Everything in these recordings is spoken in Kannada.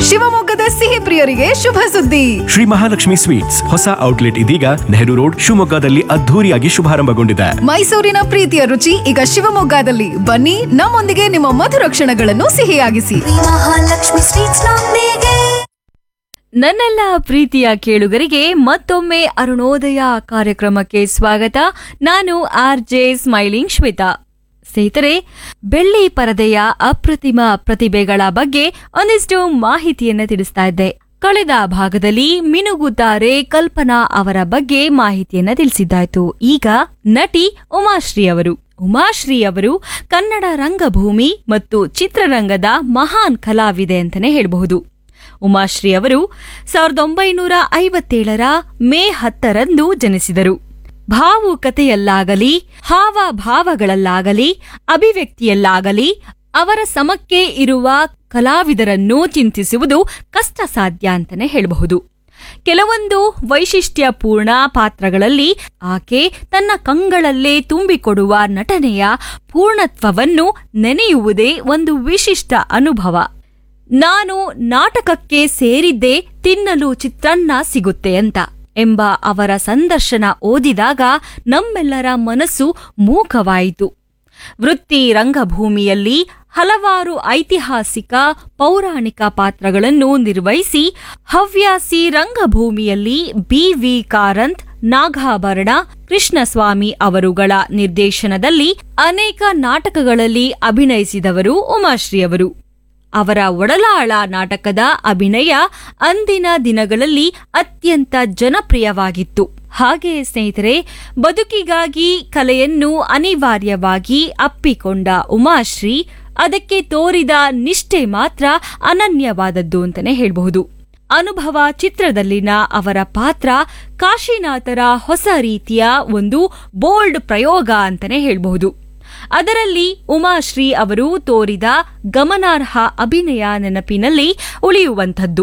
ಶಿವಮೊಗ್ಗದ ಸಿಹಿ ಪ್ರಿಯರಿಗೆ ಶುಭ ಸುದ್ದಿ ಶ್ರೀ ಮಹಾಲಕ್ಷ್ಮಿ ಸ್ವೀಟ್ಸ್ ಹೊಸ ಔಟ್ಲೆಟ್ ಇದೀಗ ನೆಹರು ರೋಡ್ ಶಿವಮೊಗ್ಗದಲ್ಲಿ ಅದ್ಧೂರಿಯಾಗಿ ಶುಭಾರಂಭಗೊಂಡಿದೆ ಮೈಸೂರಿನ ಪ್ರೀತಿಯ ರುಚಿ ಈಗ ಶಿವಮೊಗ್ಗದಲ್ಲಿ ಬನ್ನಿ ನಮ್ಮೊಂದಿಗೆ ನಿಮ್ಮ ಮಧುರ ಕ್ಷಣಗಳನ್ನು ಸಿಹಿಯಾಗಿಸಿ ಮಹಾಲಕ್ಷ್ಮಿ ಸ್ವೀಟ್ಸ್ ನೊಂದಿಗೆ ನನ್ನೆಲ್ಲ ಪ್ರೀತಿಯ ಕೇಳುಗರಿಗೆ ಮತ್ತೊಮ್ಮೆ ಅರುಣೋದಯ ಕಾರ್ಯಕ್ರಮಕ್ಕೆ ಸ್ವಾಗತ ನಾನು ಆರ್ ಜೆ ಸ್ಮೈಲಿಂಗ್ ಶ್ವೇತಾ ಸ್ನೇಹಿತರೆ ಬೆಳ್ಳಿ ಪರದೆಯ ಅಪ್ರತಿಮ ಪ್ರತಿಭೆಗಳ ಬಗ್ಗೆ ಒಂದಿಷ್ಟು ಮಾಹಿತಿಯನ್ನ ತಿಳಿಸ್ತಾ ಇದ್ದೆ ಕಳೆದ ಭಾಗದಲ್ಲಿ ಮಿನುಗುತ್ತಾರೆ ಕಲ್ಪನಾ ಅವರ ಬಗ್ಗೆ ಮಾಹಿತಿಯನ್ನ ತಿಳಿಸಿದ್ದಾಯ್ತು ಈಗ ನಟಿ ಉಮಾಶ್ರೀ ಅವರು ಉಮಾಶ್ರೀ ಅವರು ಕನ್ನಡ ರಂಗಭೂಮಿ ಮತ್ತು ಚಿತ್ರರಂಗದ ಮಹಾನ್ ಕಲಾವಿದೆ ಅಂತಾನೆ ಹೇಳಬಹುದು ಉಮಾಶ್ರೀ ಅವರು ಸಾವಿರದ ಒಂಬೈನೂರ ಐವತ್ತೇಳರ ಮೇ ಹತ್ತರಂದು ಜನಿಸಿದರು ಭಾವುಕತೆಯಲ್ಲಾಗಲಿ ಹಾವಭಾವಗಳಲ್ಲಾಗಲಿ ಅಭಿವ್ಯಕ್ತಿಯಲ್ಲಾಗಲಿ ಅವರ ಸಮಕ್ಕೆ ಇರುವ ಕಲಾವಿದರನ್ನು ಚಿಂತಿಸುವುದು ಕಷ್ಟ ಸಾಧ್ಯ ಅಂತಾನೆ ಹೇಳಬಹುದು ಕೆಲವೊಂದು ವೈಶಿಷ್ಟ್ಯಪೂರ್ಣ ಪಾತ್ರಗಳಲ್ಲಿ ಆಕೆ ತನ್ನ ಕಂಗಳಲ್ಲೇ ತುಂಬಿಕೊಡುವ ನಟನೆಯ ಪೂರ್ಣತ್ವವನ್ನು ನೆನೆಯುವುದೇ ಒಂದು ವಿಶಿಷ್ಟ ಅನುಭವ ನಾನು ನಾಟಕಕ್ಕೆ ಸೇರಿದ್ದೇ ತಿನ್ನಲು ಚಿತ್ರಾನ್ನ ಸಿಗುತ್ತೆ ಅಂತ ಎಂಬ ಅವರ ಸಂದರ್ಶನ ಓದಿದಾಗ ನಮ್ಮೆಲ್ಲರ ಮನಸ್ಸು ಮೂಕವಾಯಿತು ವೃತ್ತಿ ರಂಗಭೂಮಿಯಲ್ಲಿ ಹಲವಾರು ಐತಿಹಾಸಿಕ ಪೌರಾಣಿಕ ಪಾತ್ರಗಳನ್ನು ನಿರ್ವಹಿಸಿ ಹವ್ಯಾಸಿ ರಂಗಭೂಮಿಯಲ್ಲಿ ಬಿ ವಿ ಕಾರಂತ್ ನಾಗಾಭರಣ ಕೃಷ್ಣಸ್ವಾಮಿ ಅವರುಗಳ ನಿರ್ದೇಶನದಲ್ಲಿ ಅನೇಕ ನಾಟಕಗಳಲ್ಲಿ ಅಭಿನಯಿಸಿದವರು ಉಮಾಶ್ರೀ ಅವರು ಅವರ ಒಡಲಾಳ ನಾಟಕದ ಅಭಿನಯ ಅಂದಿನ ದಿನಗಳಲ್ಲಿ ಅತ್ಯಂತ ಜನಪ್ರಿಯವಾಗಿತ್ತು ಹಾಗೆ ಸ್ನೇಹಿತರೆ ಬದುಕಿಗಾಗಿ ಕಲೆಯನ್ನು ಅನಿವಾರ್ಯವಾಗಿ ಅಪ್ಪಿಕೊಂಡ ಉಮಾಶ್ರೀ ಅದಕ್ಕೆ ತೋರಿದ ನಿಷ್ಠೆ ಮಾತ್ರ ಅನನ್ಯವಾದದ್ದು ಅಂತಾನೆ ಹೇಳಬಹುದು ಅನುಭವ ಚಿತ್ರದಲ್ಲಿನ ಅವರ ಪಾತ್ರ ಕಾಶಿನಾಥರ ಹೊಸ ರೀತಿಯ ಒಂದು ಬೋಲ್ಡ್ ಪ್ರಯೋಗ ಅಂತಾನೆ ಹೇಳಬಹುದು ಅದರಲ್ಲಿ ಉಮಾಶ್ರೀ ಅವರು ತೋರಿದ ಗಮನಾರ್ಹ ಅಭಿನಯ ನೆನಪಿನಲ್ಲಿ ಉಳಿಯುವಂಥದ್ದು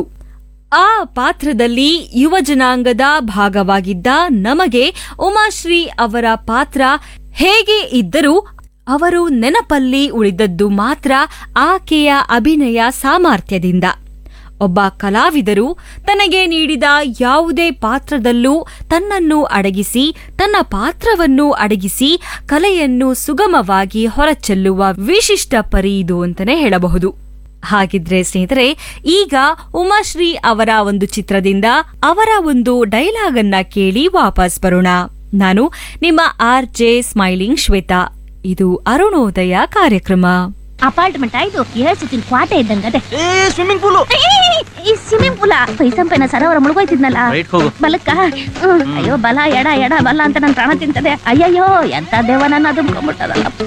ಆ ಪಾತ್ರದಲ್ಲಿ ಯುವ ಜನಾಂಗದ ಭಾಗವಾಗಿದ್ದ ನಮಗೆ ಉಮಾಶ್ರೀ ಅವರ ಪಾತ್ರ ಹೇಗೆ ಇದ್ದರೂ ಅವರು ನೆನಪಲ್ಲಿ ಉಳಿದದ್ದು ಮಾತ್ರ ಆಕೆಯ ಅಭಿನಯ ಸಾಮರ್ಥ್ಯದಿಂದ ಒಬ್ಬ ಕಲಾವಿದರು ತನಗೆ ನೀಡಿದ ಯಾವುದೇ ಪಾತ್ರದಲ್ಲೂ ತನ್ನನ್ನು ಅಡಗಿಸಿ ತನ್ನ ಪಾತ್ರವನ್ನು ಅಡಗಿಸಿ ಕಲೆಯನ್ನು ಸುಗಮವಾಗಿ ಹೊರಚೆಲ್ಲುವ ವಿಶಿಷ್ಟ ಪರಿ ಇದು ಅಂತಾನೆ ಹೇಳಬಹುದು ಹಾಗಿದ್ರೆ ಸ್ನೇಹಿತರೆ ಈಗ ಉಮಾಶ್ರೀ ಅವರ ಒಂದು ಚಿತ್ರದಿಂದ ಅವರ ಒಂದು ಡೈಲಾಗ್ ಅನ್ನ ಕೇಳಿ ವಾಪಸ್ ಬರೋಣ ನಾನು ನಿಮ್ಮ ಆರ್ ಜೆ ಸ್ಮೈಲಿಂಗ್ ಶ್ವೇತಾ ಇದು ಅರುಣೋದಯ ಕಾರ್ಯಕ್ರಮ ಅಪಾರ್ಟ್ಮೆಂಟ್ ಆಯ್ತು ಏಳ್ ಸುತ್ತಿನ ಕ್ವಾಟೆ ಇದ್ದಂಗದೆ ಏ ಸ್ವಿಮ್ಮಿಂಗ್ ಪೂಲು ಈ ಸ್ವಿಮ್ಮಿಂಗ್ ಪೂಲ ಪೈಸಂಪೆನ ಸರೋವರ ಮುಳುಗೋಯ್ತಿದ್ನಲ್ಲ Right ಹೋಗು. ಬಲಕ್ಕ ಹ್ಮ್. ಅಯ್ಯೋ ಬಲ ಎಡ ಎಡ ಬಲ ಅಂತ ನನ್ ಪ್ರಾಣ ತಿಂತದೆ ಅಯ್ಯಯ್ಯೋ ಎಂತ ದೇವ ನನ್ನ ದುಮ್ಕೊಂಡ್ಬಿಟ್ಟದಲ್ಲಪ್ಪ